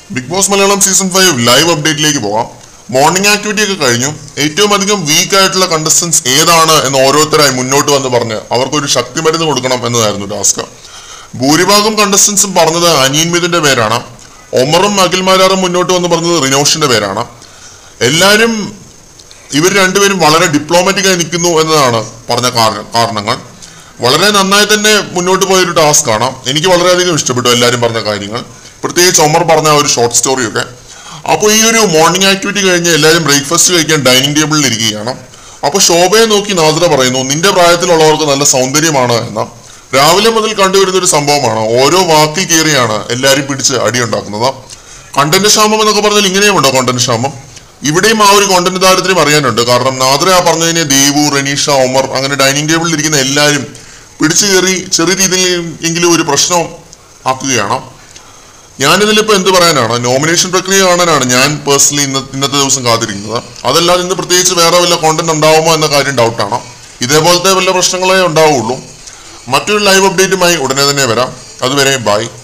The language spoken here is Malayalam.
big Boss Malayalam season five live അപ്ഡേറ്റിലേക്ക് പോകാം മോർണിംഗ് ആക്ടിവിറ്റി ഒക്കെ കഴിഞ്ഞു ഏറ്റവും അധികം വീക്ക് ആയിട്ടുള്ള കണ്ടസ്റ്റൻസ് ഏതാണ് എന്ന് ഓരോരുത്തരായി മുന്നോട്ട് വന്ന് പറഞ്ഞ് അവർക്കൊരു ശക്തി മരുന്ന് കൊടുക്കണം എന്നതായിരുന്നു ടാസ്ക് ഭൂരിഭാഗം കണ്ടസ്റ്റൻസും പറഞ്ഞത് അനിയൻ മിഥുന്റെ പേരാണ് ഒമറും അഖിൽമാരാറും മുന്നോട്ട് വന്ന് പറഞ്ഞത് റിനോഷിന്റെ പേരാണ് എല്ലാവരും ഇവർ രണ്ടുപേരും വളരെ ഡിപ്ലോമാറ്റിക് ആയി നിൽക്കുന്നു എന്നതാണ് പറഞ്ഞ കാര- കാരണങ്ങൾ വളരെ നന്നായി തന്നെ മുന്നോട്ട് പോയൊരു ടാസ്ക് ആണ് എനിക്ക് വളരെയധികം ഇഷ്ടപ്പെട്ടു എല്ലാവരും പറഞ്ഞ കാര്യങ്ങൾ പ്രത്യേകിച്ച് ഒമർ പറഞ്ഞ ആ ഒരു ഷോർട്ട് സ്റ്റോറിയൊക്കെ അപ്പോൾ ഈ ഒരു മോർണിംഗ് ആക്ടിവിറ്റി കഴിഞ്ഞ് എല്ലാവരും ബ്രേക്ക്ഫാസ്റ്റ് കഴിക്കാൻ ഡൈനിങ് ടേബിളിൽ ഇരിക്കുകയാണ് അപ്പോൾ ശോഭയെ നോക്കി നാദ്ര പറയുന്നു നിന്റെ പ്രായത്തിലുള്ളവർക്ക് നല്ല സൗന്ദര്യമാണ് എന്ന് രാവിലെ മുതൽ കണ്ടുവരുന്ന ഒരു സംഭവമാണ് ഓരോ വാക്കിൽ കയറിയാണ് എല്ലാവരും പിടിച്ച് അടിയുണ്ടാക്കുന്നത് കണ്ടന്റ് ക്ഷാമം എന്നൊക്കെ പറഞ്ഞാൽ ഇങ്ങനെയുമുണ്ടോ കണ്ടന്റ് ക്ഷാമം ഇവിടെയും ആ ഒരു കോണ്ടന്റ് ദാരിദ്ര്യം അറിയാനുണ്ട് കാരണം നാദ്ര ആ പറഞ്ഞതിനെ ദേവു റനീഷ ഒമർ അങ്ങനെ ഡൈനിങ് ടേബിളിൽ ഇരിക്കുന്ന എല്ലാവരും പിടിച്ചു കയറി ചെറിയ രീതിയിൽ എങ്കിലും ഒരു പ്രശ്നം ആക്കുകയാണ് ഞാനിതിലിപ്പോൾ എന്ത് പറയാനാണ് നോമിനേഷൻ പ്രക്രിയ കാണാനാണ് ഞാൻ പേഴ്സണലി ഇന്ന ഇന്നത്തെ ദിവസം കാത്തിരിക്കുന്നത് അതല്ലാതെ ഇന്ന് പ്രത്യേകിച്ച് വേറെ വല്ല കോണ്ടന്റ് ഉണ്ടാവുമോ എന്ന കാര്യം ഡൗട്ടാണ് ഇതേപോലത്തെ വല്ല പ്രശ്നങ്ങളെ ഉണ്ടാവുള്ളൂ മറ്റൊരു ലൈവ് അപ്ഡേറ്റുമായി ഉടനെ തന്നെ വരാം അതുവരെ ബൈ